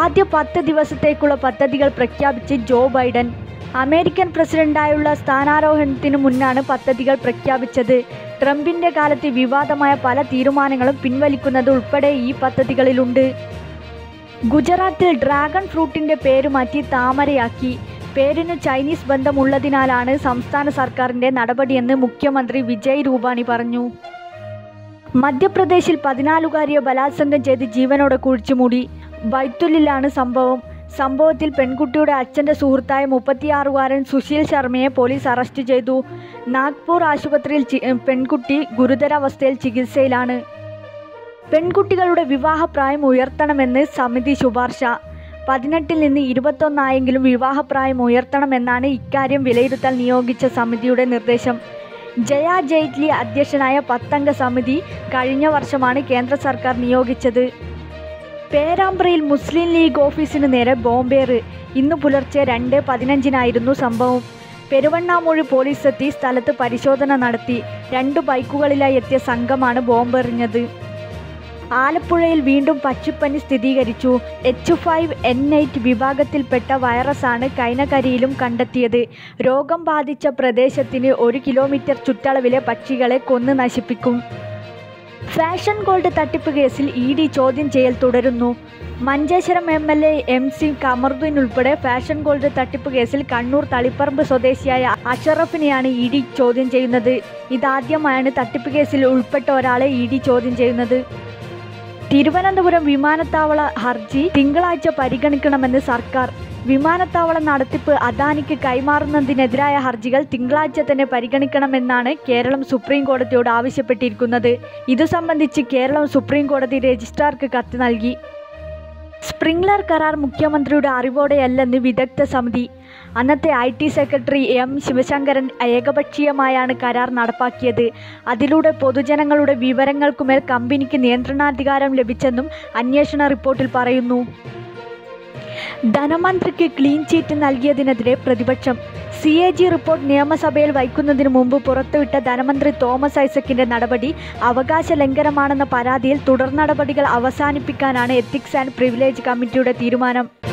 ആദ്യ പത്ത് ദിവസത്തേക്കുള്ള പദ്ധതികൾ പ്രഖ്യാപിച്ച് ജോ ബൈഡൻ അമേരിക്കൻ പ്രസിഡന്റായുള്ള സ്ഥാനാരോഹണത്തിന് മുന്നാണ് പദ്ധതികൾ പ്രഖ്യാപിച്ചത് ട്രംപിന്റെ കാലത്ത് വിവാദമായ പല തീരുമാനങ്ങളും പിൻവലിക്കുന്നത് ഉൾപ്പെടെ ഈ പദ്ധതികളിലുണ്ട് ഗുജറാത്തിൽ ഡ്രാഗൺ ഫ്രൂട്ടിന്റെ പേര് മാറ്റി താമരയാക്കി പേരിന് ചൈനീസ് ബന്ധമുള്ളതിനാലാണ് സംസ്ഥാന സർക്കാരിന്റെ നടപടിയെന്ന് മുഖ്യമന്ത്രി വിജയ് രൂപാണി പറഞ്ഞു മധ്യപ്രദേശിൽ പതിനാലുകാരിയെ ബലാത്സംഗം ചെയ്ത് ജീവനോടെ കുഴിച്ചുമൂടി ബൈത്തുലിലാണ് സംഭവം സംഭവത്തിൽ പെൺകുട്ടിയുടെ അച്ഛൻ്റെ സുഹൃത്തായ മുപ്പത്തിയാറുകാരൻ സുശീൽ ശർമ്മയെ പോലീസ് അറസ്റ്റ് ചെയ്തു നാഗ്പൂർ ആശുപത്രിയിൽ ചി- പെൺകുട്ടി ഗുരുതരാവസ്ഥയിൽ ചികിത്സയിലാണ് പെൺകുട്ടികളുടെ വിവാഹപ്രായം ഉയർത്തണമെന്ന് സമിതി ശുപാർശ പതിനെട്ടിൽ നിന്ന് ഇരുപത്തൊന്നായെങ്കിലും വിവാഹപ്രായം ഉയർത്തണമെന്നാണ് ഇക്കാര്യം വിലയിരുത്താൻ നിയോഗിച്ച സമിതിയുടെ നിർദ്ദേശം ജയ ജെയ്റ്റ്ലി അധ്യക്ഷനായ പത്തംഗ സമിതി കഴിഞ്ഞ വർഷമാണ് കേന്ദ്ര സർക്കാർ നിയോഗിച്ചത് പേരാമ്പ്രയിൽ മുസ്ലിം ലീഗ് ഓഫീസിന് നേരെ ബോംബേറ് ഇന്ന് പുലർച്ചെ രണ്ട് പതിനഞ്ചിനായിരുന്നു സംഭവം പെരുവണ്ണാമൂഴി പോലീസ് എത്തി സ്ഥലത്ത് പരിശോധന നടത്തി രണ്ട് ബൈക്കുകളിലായി എത്തിയ സംഘമാണ് ബോംബെറിഞ്ഞത് ആലപ്പുഴയിൽ വീണ്ടും പക്ഷിപ്പനി സ്ഥിരീകരിച്ചു എച്ച് ഫൈവ് എൻ എയ്റ്റ് വിഭാഗത്തിൽപ്പെട്ട വൈറസാണ് കൈനകരിയിലും കണ്ടെത്തിയത് രോഗം ബാധിച്ച പ്രദേശത്തിന് ഒരു കിലോമീറ്റർ ചുറ്റളവിലെ പക്ഷികളെ കൊന്ന് നശിപ്പിക്കും ഫാഷൻ ഗോൾഡ് തട്ടിപ്പ് കേസിൽ ഇ ഡി ചോദ്യം ചെയ്യൽ തുടരുന്നു Manjeshwaram M L A M C Kamaruddin ഉൾപ്പെടെ ഫാഷൻ ഗോൾഡ് തട്ടിപ്പ് കേസിൽ കണ്ണൂർ തളിപ്പറമ്പ് സ്വദേശിയായ അഷറഫിനെയാണ് ഇ ഡി ചോദ്യം ചെയ്യുന്നത് ഇതാദ്യമായാണ് തട്ടിപ്പ് കേസിൽ ഉൾപ്പെട്ട ഒരാളെ ഇ ഡി ചോദ്യം ചെയ്യുന്നത് തിരുവനന്തപുരം വിമാനത്താവള ഹർജി തിങ്കളാഴ്ച പരിഗണിക്കണമെന്ന് സർക്കാർ വിമാനത്താവള നടത്തിപ്പ് അദാനിക്ക് കൈമാറുന്നതിനെതിരായ ഹർജികൾ തിങ്കളാഴ്ച തന്നെ പരിഗണിക്കണമെന്നാണ് കേരളം സുപ്രീം കോടതിയോട് ആവശ്യപ്പെട്ടിരിക്കുന്നത് ഇതു സംബന്ധിച്ച് കേരളം സുപ്രീം കോടതി രജിസ്ട്രാർക്ക് കത്ത് നൽകി സ്പ്രിംഗ്ലർ കരാർ മുഖ്യമന്ത്രിയുടെ അറിവോടെയല്ലെന്ന് വിദഗ്ധ സമിതി അന്നത്തെ I T secretary M Sivasankaran ഏകപക്ഷീയമായാണ് കരാർ നടപ്പാക്കിയത് അതിലൂടെ പൊതുജനങ്ങളുടെ വിവരങ്ങൾക്കുമേൽ കമ്പനിക്ക് നിയന്ത്രണാധികാരം ലഭിച്ചെന്നും അന്വേഷണ റിപ്പോർട്ടിൽ പറയുന്നു ധനമന്ത്രിക്ക് ക്ലീൻ ചീറ്റ് നൽകിയതിനെതിരെ പ്രതിപക്ഷം സി എ ജി റിപ്പോർട്ട് നിയമസഭയിൽ വയ്ക്കുന്നതിന് മുമ്പ് പുറത്തുവിട്ട ധനമന്ത്രി തോമസ് ഐസക്കിന്റെ നടപടി അവകാശ ലംഘനമാണെന്ന പരാതിയിൽ തുടർ നടപടികൾ അവസാനിപ്പിക്കാനാണ് എത്തിക്സ് ആൻഡ് പ്രിവിലേജ് കമ്മിറ്റിയുടെ തീരുമാനം